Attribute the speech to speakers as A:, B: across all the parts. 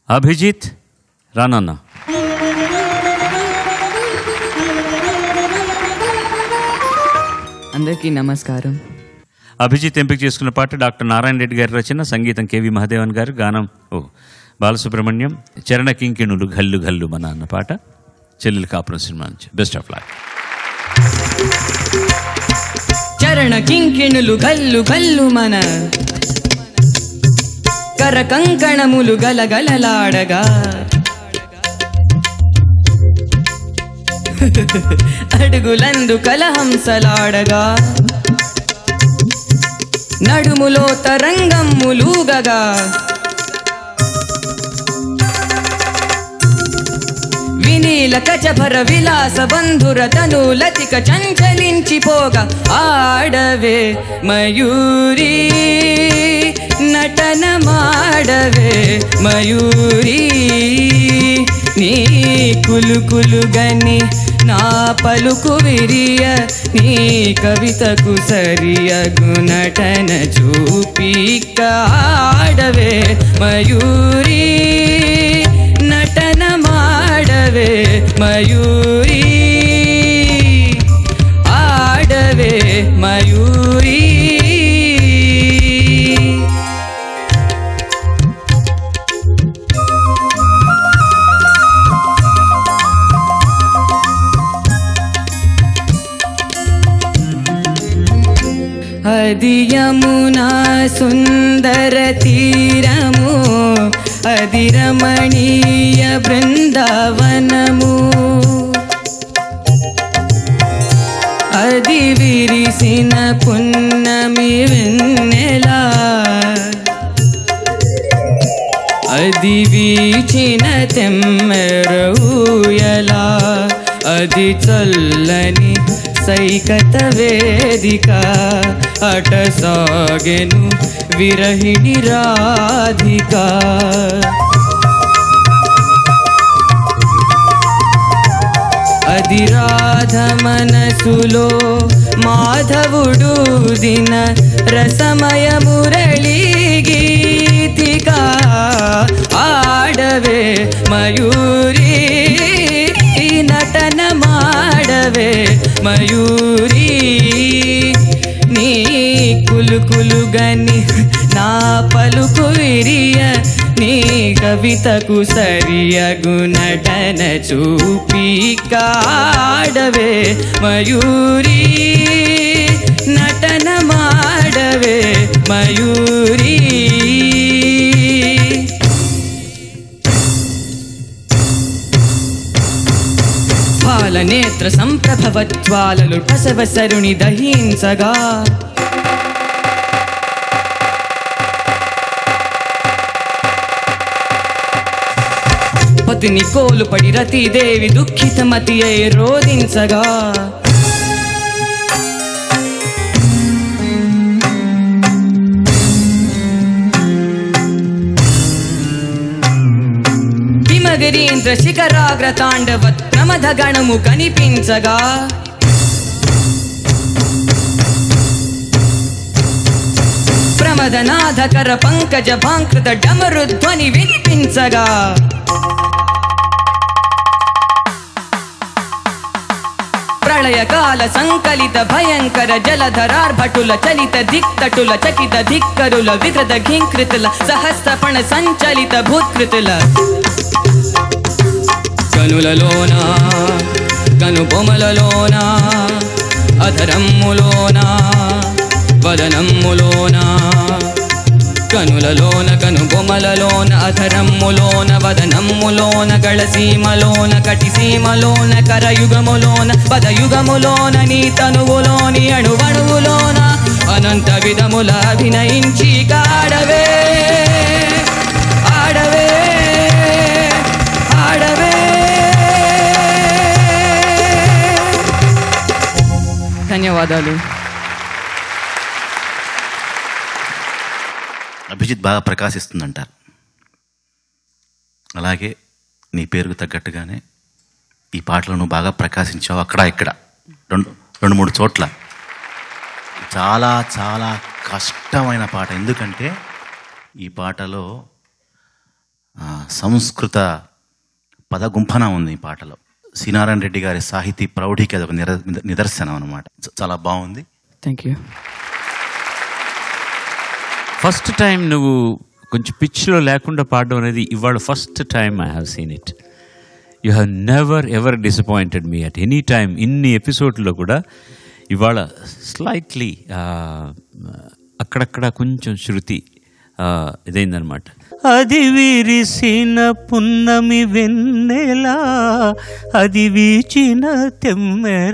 A: అభిజిత్ రానన్న
B: అందరికీ నమస్కారం
A: అభిజిత్ ఎంపిక చేసుకున్న పాట డాక్టర్ నారాయణ రెడ్డి గారి రచన సంగీతం కేవి మహాదేవన్ గారు గానం ఓ బాలసుబ్రహ్మణ్యం చరణ కింకిణులు గల్లు గల్లు మన అన్న పాట చెల్లెలు కాపురం సినిమా నుంచి బెస్ట్ ఆఫ్ లాక్
B: చరణ కింకిణులు గల్లు గల్లు మన కర కంకణములు గలగలలాడగా అడుగులందు కలహంసలాడగా నడుములో తరంగమ్ములూగగా వినీల కచభర విలాస బంధుర తను లతిక చంచలించిపోగా ఆడవే మయూరి నటన మాడవే మయూరి నీ కులు గని నా పలుకు విరియ నీ కవితకు సరియగు నటన చూపి ఆడవే మయూరి నటన మాడవే మయూరి ఆడవే మయూరి అది యమునా సుందర తీరము అది రమణీయ బృందావనము అది విరిసిన పున్నమి వెన్నెలా అది వీచిన తెమ్మెరూయలా అది చల్లని సైకత వేదిక అట సాగెను విరహిణి రాధిక అది రాధ మనసులో మాధవుడు దిన రసమయ మురళీ గీతిక ఆడవే మయూరి నటన మాడవే మయూరి నీ కులు కులు గని నా పలుకు విరియ నీ కవితకు సరియగు నటన చూపి కాడవే మయూరి నటన మాడవే మయూరి పాలనేత్ర సంప్రభవత్వాలలు ప్రసవ సరుణి దహించగా పతిని కోలు పడి రతీదేవి దుఃఖితమతి అయి రోధించగా హిమగిరీంద్ర శిఖరాగ్ర తాండవ ప్రమథ గణము కనిపించగా ప్రమదనాథకర పంకజ భాంకృత డమరు ధ్వని వినిపించగా ప్రళయకాల సంకలిత భయంకర జలధరార్భటుల చలిత దిక్తటుల చకిత ధిక్కరుల విగత ఘీంకృతుల సహస్రపణ సంచలిత భూత్కృతుల కనులలోన కను బొమలలోన అధరమ్ములోన వదనమ్ములోన కనులలోన కను బొమలలోన అధరమ్ములోన వదనమ్ములోన గళసీమలోన కటిసీమలోన కరయుగములోన పదయుగములోన నీ తనువులోని అణువణువులోన అనంత విధముల అభినయించి కాడవే ఆడవే ఆడవే ధన్యవాదాలు
C: అభిజిత్ బాగా ప్రకాశిస్తుందంటారు అలాగే నీ పేరుకు తగ్గట్టుగానే ఈ పాటలో నువ్వు బాగా ప్రకాశించావు అక్కడ ఇక్కడ రెండు రెండు మూడు చోట్ల చాలా చాలా కష్టమైన పాట ఎందుకంటే ఈ పాటలో ఆ, సంస్కృత పదగుంఫన ఉంది ఈ పాటలో శ్రీనారాయణ రెడ్డి గారి సాహితీ ప్రౌఢికి అదొక నిర నిదర్శనం అనమాట చాలా బాగుంది
B: థ్యాంక్ యూ
A: ఫస్ట్ టైం నువ్వు కొంచెం పిచ్లో లేకుండా పాడడం అనేది ఇవాళ first time I have seen it you have never ever disappointed me at any time ఇన్ని ఎపిసోడ్లో కూడా ఇవాళ స్లైట్లీ అక్కడక్కడ కొంచెం శృతి ఆ, ఇదైందనమాట అది విరిసిన పున్నమి వెన్నెలా అది వీచిన తెమ్మెర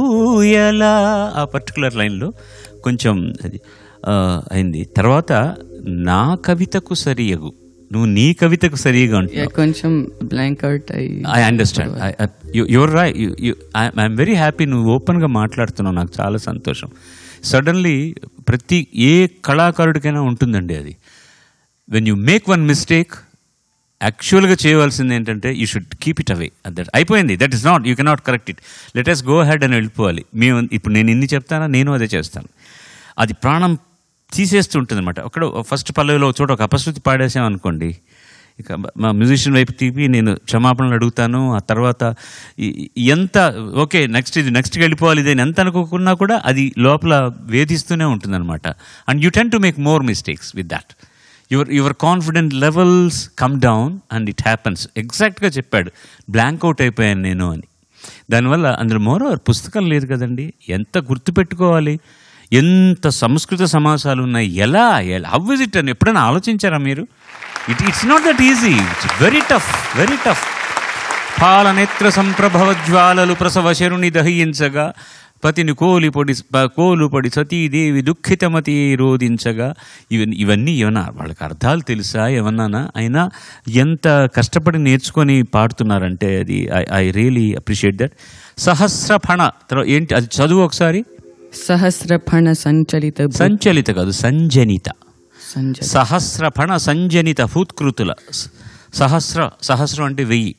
A: ఊయలా ఆ పర్టికులర్ లైన్లో కొంచెం అది ఆ, అయింది తర్వాత నా కవితకు సరియగు నువ్వు నీ కవితకు సరిగా ఉంటున్నావు
B: కొంచెం బ్లాంక్ అవుట్ అయ్యి
A: I understand your right I'm very happy నువ్వు ఓపెన్గా మాట్లాడుతున్నావు నాకు చాలా సంతోషం సడన్లీ ప్రతి ఏ కళాకారుడికైనా ఉంటుందండి అది when you make one mistake యాక్చువల్గా చేయవలసింది ఏంటంటే you should keep it away that అయిపోయింది that is not you cannot correct it let's go ahead అని వెళ్ళిపోవాలి మేము ఇప్పుడు నేను ఇన్ని చెప్తానా నేను అదే చేస్తాను అది ప్రాణం తీసేస్తూ ఉంటుంది అనమాట అక్కడ ఫస్ట్ పల్లవిలో ఒక చోట ఒక అపశృతి పాడేసాం అనుకోండి ఇక మా మ్యూజిషియన్ వైపు తీపి నేను క్షమాపణలు అడుగుతాను ఆ తర్వాత ఈ- ఈ ఎంత ఓకే నెక్స్ట్ ఇది నెక్స్ట్కి వెళ్ళిపోవాలి ఇది అని ఎంత అనుకోకున్నా కూడా అది లోపల వేధిస్తూనే ఉంటుందన్నమాట and you tend to make more mistakes with that your your confident levels come down and it happens ఎగ్జాక్ట్గా చెప్పాడు బ్లాంక్ అవుట్ అయిపోయాను నేను అని దానివల్ల అందులో మోర్ పుస్తకం లేదు కదండి ఎంత గుర్తుపెట్టుకోవాలి ఎంత సంస్కృత సమాసాలు ఉన్నాయి ఎలా హౌ ఇస్ ఇట్ అని ఎప్పుడైనా ఆలోచించారా మీరు it it's not that easy it's very tough very tough పాలనేత్ర సంప్రభవ జ్వాలలు ప్రసవ శరుని దహించగా పతిని కోలిపొడి కోలుపడి సతీదేవి దుఃఖితమతి రోధించగా ఇవన్నీ ఇవన్నీ ఏమన్నా వాళ్ళకి అర్థాలు తెలుసా ఏమన్నానా అయినా ఎంత కష్టపడి నేర్చుకొని పాడుతున్నారంటే అది I I really appreciate that సహస్ర ఫణ తర్వాత ఏంటి అది చదువు ఒకసారి
B: సహస్రఫణ సంచలిత భూ-
A: సంచలిత కాదు సంజనిత
B: సంచలిత
A: సహస్ర ఫణ సంజనిత భూత్కృతుల స- సహస్ర సహస్రం అంటే వెయ్యి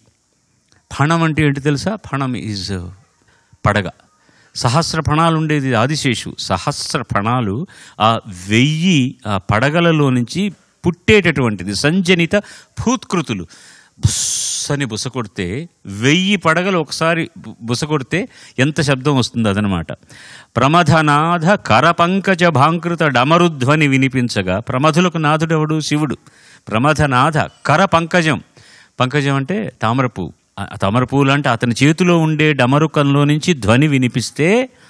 A: ఫణం అంటే ఏంటి తెలుసా ఫణం ఈజ్ పడగ సహస్ర ఫణాలు ఉండేది ఆదిశేషు సహస్ర ఫణాలు ఆ వెయ్యి ఆ పడగలలో నుంచి పుట్టేటటువంటిది సంజనిత భూత్కృతులు బుస్ అని బుస కొడితే వెయ్యి పడగలు ఒకసారి బు- బుస కొడితే ఎంత శబ్దం వస్తుంది అదనమాట ప్రమథనాథ కరపంకజ భాంకృత డమరుధ్వని వినిపించగా ప్రమథులకు నాథుడెవడు శివుడు ప్రమథనాథ కర పంకజం పంకజం అంటే తామరపు తామరపువ్వులు అంటే అతని చేతిలో ఉండే డమరుకంలో నుంచి ధ్వని వినిపిస్తే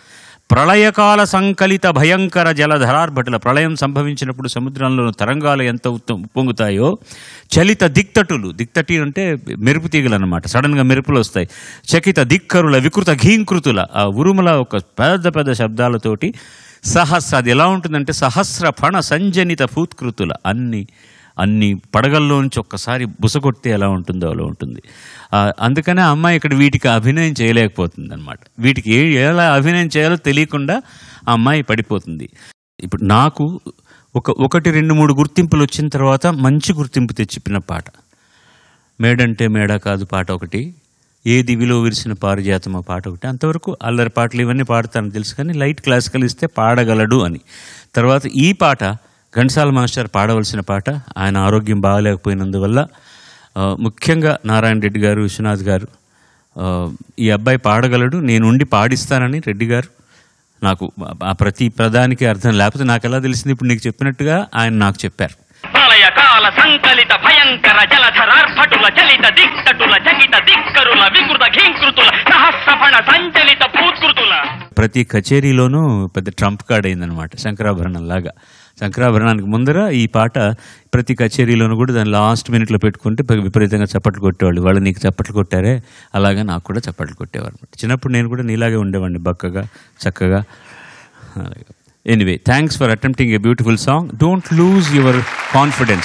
A: ప్రళయకాల సంకలిత భయంకర జలధరార్భటుల ప్రళయం సంభవించినప్పుడు సముద్రంలో తరంగాలు ఎంత ఉత్త- ఉప్పొంగుతాయో చలిత దిక్తటులు దిక్తటి అంటే మెరుపు తీగలు అనమాట సడన్గా మెరుపులు వస్తాయి చకిత దిక్కరుల వికృత ఘీంకృతుల ఆ ఉరుముల ఒక పెద్ద పెద్ద శబ్దాలతోటి సహస్ర అది ఎలా ఉంటుందంటే సహస్ర ఫణ సంజనిత భూత్కృతుల అన్ని అన్ని పడగల్లో నుంచి ఒక్కసారి బుసగొడితే ఎలా ఉంటుందో అలా ఉంటుంది ఆ, అందుకనే ఆ అమ్మాయి ఇక్కడ వీటికి అభినయం చేయలేకపోతుంది అనమాట వీటికి ఏ ఎలా అభినయం చేయాలో తెలియకుండా ఆ అమ్మాయి పడిపోతుంది ఇప్పుడు నాకు ఒక ఒకటి రెండు మూడు గుర్తింపులు వచ్చిన తర్వాత మంచి గుర్తింపు తెచ్చిపిన పాట మేడంటే మేడ కాదు పాట ఒకటి ఏ దివిలో విరిసిన పారిజాతం ఆ పాట ఒకటి అంతవరకు అల్లరి పాటలు ఇవన్నీ పాడతాను తెలుసు కానీ లైట్ క్లాసికల్ ఇస్తే పాడగలడు అని తర్వాత ఈ పాట ఘంటసాల మాస్టర్ పాడవలసిన పాట ఆయన ఆరోగ్యం బాగలేకపోయినందువల్ల ఆ, ముఖ్యంగా నారాయణ రెడ్డి గారు విశ్వనాథ్ గారు ఆ, ఈ అబ్బాయి పాడగలడు నేను ఉండి పాడిస్తానని రెడ్డి గారు నాకు ఆ ప్రతి ప్రధానికి అర్థం లేకపోతే నాకు ఎలా తెలిసింది ఇప్పుడు నీకు చెప్పినట్టుగా ఆయన నాకు చెప్పారు
D: ప్రళయ కాల సంకలిత భయంకర జలధరార్భటుల చలిత దిక్తటుల జగిత దిక్కరుల వికృత ఘీంకృతుల సహస్రఫణ సంచలిత భూత్కృతుల
A: ప్రతి కచేరీలోనూ పెద్ద ట్రంప్ కార్డ్ అయిందనమాట శంకరాభరణం లాగా శంకరాభరణానికి ముందర ఈ పాట ప్రతి కచేరీలోనూ కూడా దాని లాస్ట్ మినిట్లో పెట్టుకుంటే పెద్ద విపరీతంగా చప్పట్లు కొట్టేవాళ్ళు వాళ్ళు నీకు చప్పట్లు కొట్టారే అలాగే నాకు కూడా చప్పట్లు కొట్టేవారు అనమాట చిన్నప్పుడు నేను కూడా నీలాగే ఉండేవాడిని బక్కగా చక్కగా anyway thanks for attempting a beautiful song don't lose your confidence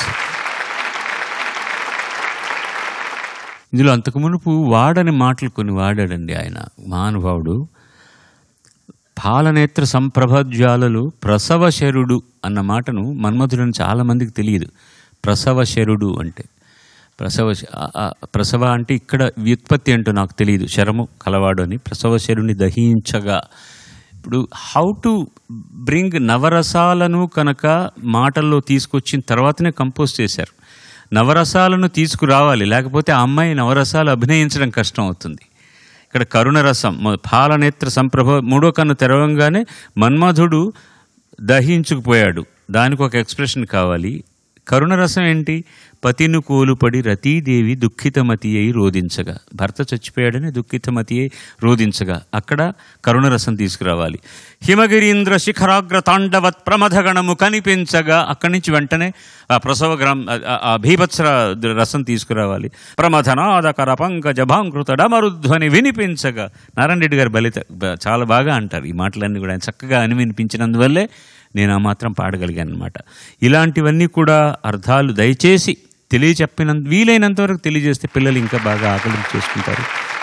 A: ఇందులో అంతకు మునుపు వాడని మాటలు కొన్ని వాడాడండి ఆయన మహానుభావుడు పాలనేత్ర సంప్రభజ్వాలలు ప్రసవశరుడు అన్న మాటను మన్మధుడని చాలామందికి తెలియదు ప్రసవశరుడు అంటే ప్రసవ ఆ- ఆ ప్రసవ అంటే ఇక్కడ వ్యుత్పత్తి అంటూ నాకు తెలియదు శరము కలవాడు అని ప్రసవశరుని దహించగా ఇప్పుడు హౌ టు బ్రింగ్ నవరసాలను కనుక మాటల్లో తీసుకొచ్చిన తర్వాతనే కంపోజ్ చేశారు నవరసాలను తీసుకురావాలి లేకపోతే ఆ అమ్మాయి నవరసాలు అభినయించడం కష్టం అవుతుంది ఇక్కడ కరుణ రసం మొ- పాలనేత్ర సంప్రభ మూడో కన్ను తెరవంగానే మన్మధుడు దహించుకుపోయాడు దానికి ఒక ఎక్స్ప్రెషన్ కావాలి కరుణ రసం ఏంటి పతిను కోలుపడి రతీదేవి దుఃఖితమతి అయి రోధించగా భర్త చచ్చిపోయాడని దుఃఖితమతి అయి రోధించగా అక్కడ కరుణ రసం తీసుకురావాలి హిమగిరీంద్ర శిఖరాగ్ర తాండవత్ ప్రమథగణము కనిపించగా అక్కడి నుంచి వెంటనే ఆ ప్రసవ గ్రామ్ ఆ- ఆ భీభత్స రసం తీసుకురావాలి ప్రమథనాదకర పంకజ భాంకృత డమరుధ్వని వినిపించగా నారాయణ రెడ్డి గారు బలిత బ- చాలా బాగా అంటారు ఈ మాటలన్నీ కూడా ఆయన చక్కగా అని వినిపించినందువల్లే నేను ఆ మాత్రం పాడగలిగాను అనమాట ఇలాంటివన్నీ కూడా అర్థాలు దయచేసి తెలియచెప్పినంత వీలైనంత వరకు తెలియజేస్తే పిల్లలు ఇంకా బాగా ఆకలింపు చేసుకుంటారు